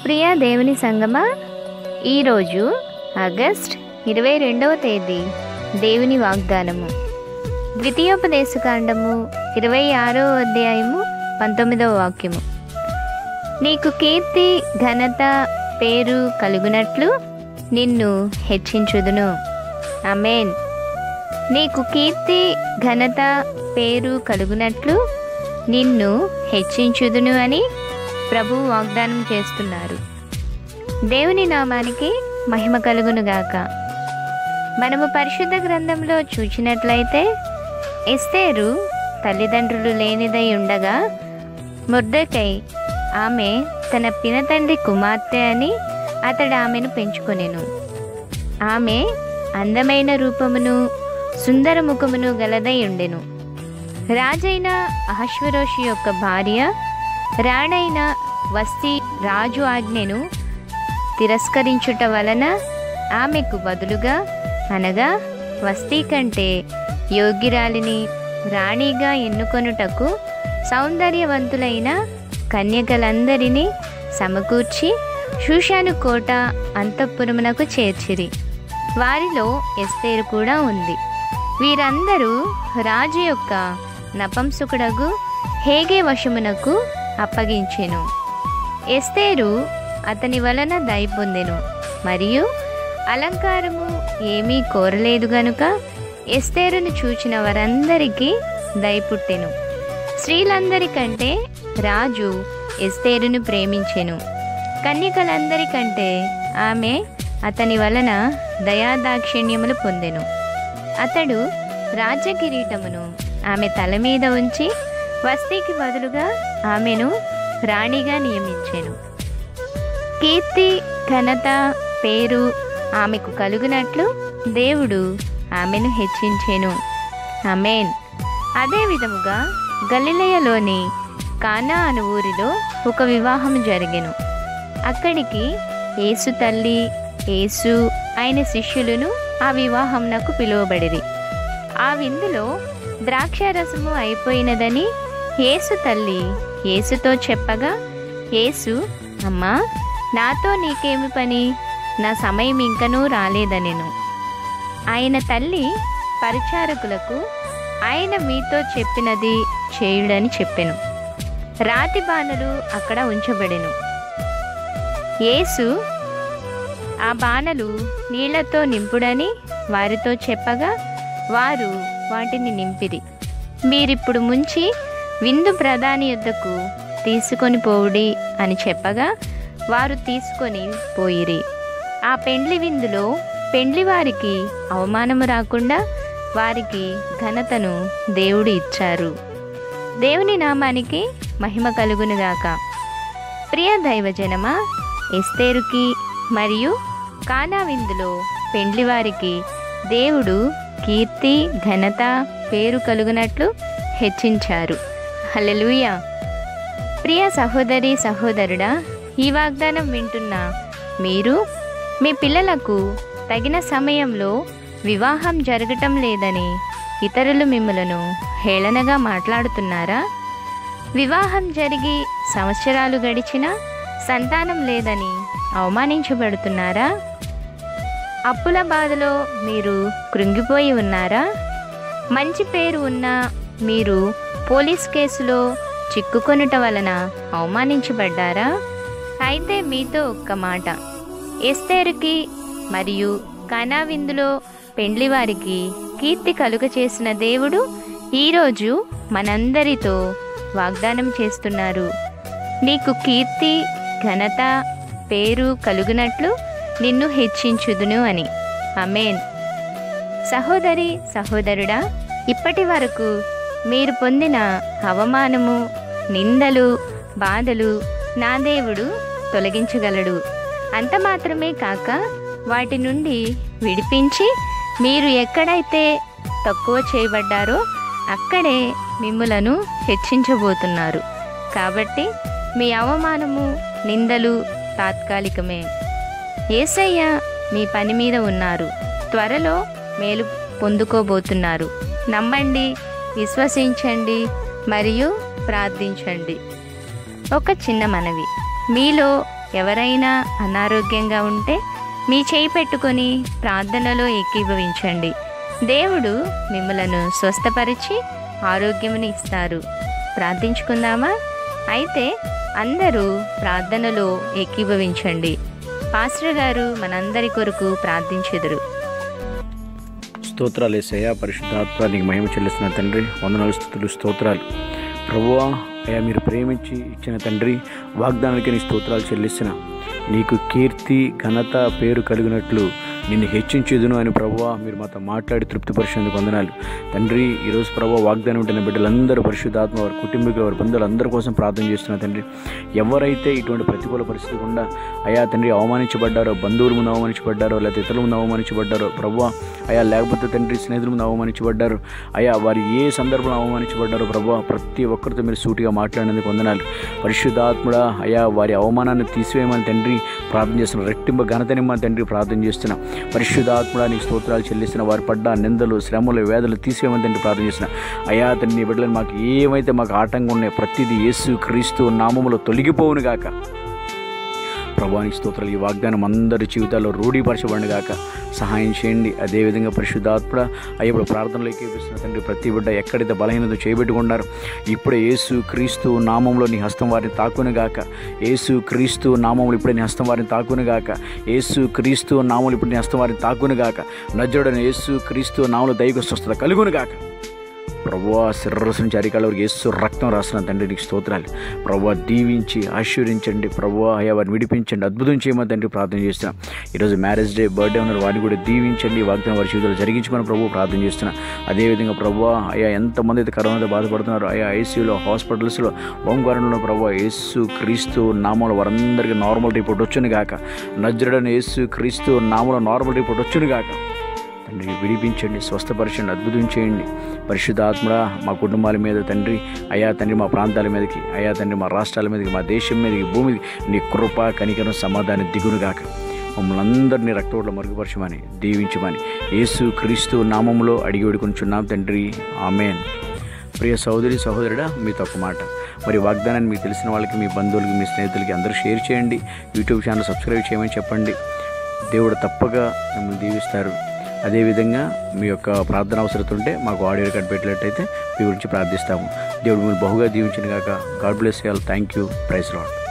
ప్రియ దేవుని సంగమ ఈరోజు ఆగస్ట్ ఇరవై రెండవ తేదీ దేవుని వాగ్దానము ద్వితీయోపదేశకాండము ఇరవై ఆరో అధ్యాయము పంతొమ్మిదవ వాక్యము నీకు కీర్తి ఘనత పేరు కలుగునట్లు నిన్ను హెచ్చించుదును అమేన్ నీకు కీర్తి ఘనత పేరు కలుగునట్లు నిన్ను హెచ్చించుదును అని ప్రభు వాగ్దానం చేస్తున్నారు దేవుని నామానికి మహిమ కలుగునుగాక మనము పరిశుద్ధ గ్రంథంలో చూచినట్లయితే ఎస్తేరు తల్లిదండ్రులు లేనిదై ఉండగా ముర్దకై ఆమె తన పినతండ్రి కుమార్తె అని అతడు ఆమెను పెంచుకొనెను ఆమె అందమైన రూపమును సుందర ముఖమును గలదై ఉండెను రాజైన అహశ్వరోషి యొక్క భార్య రాణైన వస్తి రాజు ఆజ్ఞను తిరస్కరించుట వలన ఆమెకు బదులుగా అనగా వస్తీ కంటే యోగ్యురాలిని రాణిగా ఎన్నుకొనుటకు సౌందర్యవంతులైన కన్యకలందరినీ సమకూర్చి షూషాను కోట అంతఃపురమునకు చేర్చిరి వారిలో ఎస్తేరు కూడా ఉంది వీరందరూ రాజు యొక్క నపంసుకుడగు హేగే వశమునకు అప్పగించెను ఎస్తేరు అతని వలన దయ పొందెను మరియు అలంకారము ఏమీ కోరలేదు గనుక ఎస్తేరును చూచిన వారందరికీ దయ పుట్టెను స్త్రీలందరికంటే రాజు ఎస్తేరును ప్రేమించెను కన్యకలందరికంటే ఆమె అతని వలన దయాదాక్షిణ్యములు పొందెను అతడు రాజ్య కిరీటమును ఆమె తల మీద ఉంచి వస్తీకి బదులుగా ఆమెను రాణిగా నియమించెను కీర్తి ఘనత పేరు ఆమెకు కలుగునట్లు దేవుడు ఆమెను హెచ్చించెను అమేన్ అదే విధముగా గలిలయలోని కానా అను ఊరిలో ఒక వివాహం జరిగెను అక్కడికి యేసు తల్లి యేసు ఆయన శిష్యులను ఆ వివాహంనకు పిలువబడిరి ఆ విందులో ద్రాక్షారసము అయిపోయినదని యేసు తల్లి యేసుతో చెప్పగా యేసు అమ్మా నాతో నీకేమి పని నా సమయం ఇంకనూ రాలేదనెను ఆయన తల్లి పరిచారకులకు ఆయన మీతో చెప్పినది చేయుడని చెప్పెను రాతి బాణలు అక్కడ ఉంచబడెను యేసు ఆ బాణలు నీళ్లతో నింపుడని వారితో చెప్పగా వారు వాటిని నింపిరి మీరిప్పుడు ముంచి విందు ప్రధాని యొద్దకు తీసుకొని పోవుడి అని చెప్పగా వారు తీసుకొని పోయిరి ఆ పెండ్లి విందులో పెండ్లి వారికి అవమానము రాకుండా వారికి ఘనతను దేవుడు ఇచ్చారు దేవుని నామానికి మహిమ కలుగునుగాక ప్రియ దైవజనమా ఎస్తేరుకి మరియు కానా విందులో పెండ్లివారికి దేవుడు కీర్తి ఘనత పేరు కలుగునట్లు హెచ్చించారు హల్లెలూయా ప్రియ సహోదరి సహోదరుడా ఈ వాగ్దానం వింటున్న మీరు మీ పిల్లలకు తగిన సమయంలో వివాహం జరగటం లేదని ఇతరులు మిమ్మలను హేళనగా మాట్లాడుతున్నారా వివాహం జరిగి సంవత్సరాలు గడిచినా సంతానం లేదని అవమానించబడుతున్నారా అప్పుల బాధలో మీరు కృంగిపోయి ఉన్నారా మంచి పేరు ఉన్న మీరు పోలీస్ కేసులో చిక్కుకొనుట వలన అవమానించబడ్డారా అయితే మీతో ఒక్క మాట ఎస్తేరుకి మరియు కనా విందులో పెండ్లివారికి కీర్తి కలుగ చేసిన దేవుడు ఈరోజు మనందరితో వాగ్దానం చేస్తున్నారు నీకు కీర్తి ఘనత పేరు కలుగునట్లు నిన్ను హెచ్చించుదును అని అమేన్ సహోదరి సహోదరుడా ఇప్పటి వరకు మీరు పొందిన అవమానము నిందలు బాధలు నా దేవుడు తొలగించగలడు అంత మాత్రమే కాక వాటి నుండి విడిపించి మీరు ఎక్కడైతే తక్కువ చేయబడ్డారో అక్కడే మిమ్ములను హెచ్చించబోతున్నారు కాబట్టి మీ అవమానము నిందలు తాత్కాలికమే ఏసయ్య మీ పని మీద ఉన్నారు త్వరలో మేలు పొందుకోబోతున్నారు నమ్మండి విశ్వసించండి మరియు ప్రార్థించండి ఒక చిన్న మనవి మీలో ఎవరైనా అనారోగ్యంగా ఉంటే మీ చేయి పెట్టుకొని ప్రార్థనలో ఏకీభవించండి దేవుడు మిమ్మలను స్వస్థపరిచి ఆరోగ్యముని ఇస్తారు ప్రార్థించుకుందామా అయితే అందరూ ప్రార్థనలో ఏకీభవించండి పాస్టర్ గారు మనందరి కొరకు ప్రార్థించెదరు స్తోత్రాలు ఏసయ్యా పరిశుద్ధాత్మ నీకు మహిమ చెల్లిస్తున్న తండ్రి వందనాలు స్థుతులు స్తోత్రాలు ప్రభువా అయ్యా మీరు ప్రేమించి ఇచ్చిన తండ్రి వాగ్దానానికి నీ స్తోత్రాలు చెల్లిస్తున్న నీకు కీర్తి ఘనత పేరు కలిగినట్లు నిన్ను హెచ్చించేదును అని ప్రభువా మీరు మాతో మాట్లాడి తృప్తిపరిచినందుకు వందనాలు తండ్రి ఈరోజు ప్రభావ వాగ్దానం ఉంటున్న బిడ్డలందరూ పరిశుద్ధాత్మ వారి కుటుంబీకులు వారి బంధువులు అందరి కోసం ప్రార్థన చేస్తున్నారు తండ్రి ఎవరైతే ఇటువంటి ప్రతికూల పరిస్థితి గుండా అయా తండ్రి అవమానించబడ్డారో బంధువుల ముందు అవమానించబడ్డారో లేకపోతే ఇతరుల ముందు అవమానించబడ్డారో ప్రభా అయా లేకపోతే తండ్రి స్నేహితుల ముందు అవమానించబడ్డారు అయా వారు ఏ సందర్భంలో అవమానించబడ్డారో ప్రభా ప్రతి ఒక్కరితో మీరు సూటిగా మాట్లాడినందుకు వందనాలు పరిశుద్ధాత్ముడా అయా వారి అవమానాన్ని తీసివేయమని తండ్రి ప్రార్థన చేస్తున్న రెట్టింప ఘనతనిమ్మని తండ్రి ప్రార్థన చేస్తున్నా పరిశుద్ధాత్ముడా నీకు స్తోత్రాలు చెల్లిస్తున్న వారి పడ్డ నిందలు శ్రమలు వేదలు తీసివేయమని తండ్రి ప్రార్థన చేస్తున్నా అయా తండ్రి నీ బిడ్డలు మాకు ఏమైతే మాకు ఆటంకం ఉన్నాయో ప్రతిదీ యేసు క్రీస్తు నామములో తొలగిపోవును గాక ప్రభానికి స్తోత్రాలు ఈ వాగ్దానం అందరి జీవితాల్లో రూఢీపరచబడిన గాక సహాయం చేయండి అదేవిధంగా పరిశుద్ధాత్మ అయ్యప్పుడు ప్రార్థనలు ఏకీపిస్తున్న తండ్రి ప్రతి బిడ్డ ఎక్కడైతే బలహీనత చేయబెట్టుకున్నారు ఇప్పుడే యేసు క్రీస్తు నామంలో నీ హస్తం వారిని తాకును గాక యేసు క్రీస్తు నామంలో ఇప్పుడే నీ హస్తం వారిని తాకును గాక యేసు క్రీస్తు నామంలో ఇప్పుడు నీ హస్తం వారిని తాకును గాక నజరుడని యేసు క్రీస్తు నామంలో దైవ స్వస్థత కలుగును గాక ప్రభువా శిరస్సు నుంచి అరికాల వరకు యేసు రక్తం రాసిన తండ్రి నీకు స్తోత్రాలు ప్రభువా దీవించి ఆశీర్వించండి ప్రభువా అయ్యా వారిని విడిపించండి అద్భుతం చేయమని తండ్రి ప్రార్థన చేస్తున్నాం ఈరోజు మ్యారేజ్ డే బర్త్డే ఉన్నారు వారిని కూడా దీవించండి వాగ్దానం వారి జీవితంలో జరిగించమని ప్రభు ప్రార్థన చేస్తున్నా అదేవిధంగా ప్రభువా అయ్యా ఎంతమంది అయితే కరోనాతో బాధపడుతున్నారు అయ్యా ఐసీయూలో హాస్పిటల్స్లో హోమ్ క్వారంటైన్లో ప్రభు యేసు క్రీస్తు నామంలో వారందరికీ నార్మల్ రిపోర్ట్ వచ్చును గాక నజ్రుడని యేసు క్రీస్తు నామంలో నార్మల్ రిపోర్ట్ వచ్చును గాక తండ్రి విడిపించండి స్వస్థపరచండి అద్భుతం చేయండి పరిశుద్ధాత్మడా మా కుటుంబాల మీద తండ్రి అయా తండ్రి మా ప్రాంతాల మీదకి అయా తండ్రి మా రాష్ట్రాల మీదకి మా దేశం మీదకి భూమి మీదకి నీ కృప కనికరం సమాధానం దిగునుగాక మమ్మల్ని అందరినీ రక్తోట్ల మరుగుపరచమని దీవించమని యేసు క్రీస్తు నామంలో అడిగి వేడుకొనిచున్నాం తండ్రి ఆమెన్ ప్రియ సహోదరి సహోదరుడా మీతో ఒక మాట మరి వాగ్దానాన్ని మీకు తెలిసిన వాళ్ళకి మీ బంధువులకి మీ స్నేహితులకి అందరూ షేర్ చేయండి యూట్యూబ్ ఛానల్ సబ్స్క్రైబ్ చేయమని చెప్పండి దేవుడు తప్పగా మిమ్మల్ని దీవిస్తారు అదేవిధంగా మీ యొక్క ప్రార్థన అవసరం ఉంటే మాకు ఆడియో రికార్డ్ పెట్టినట్టయితే మీ గురించి ప్రార్థిస్తాము దేవుడు మిమ్మల్ని బహుగా దీవించిన కాక God bless y'all thank you praise lord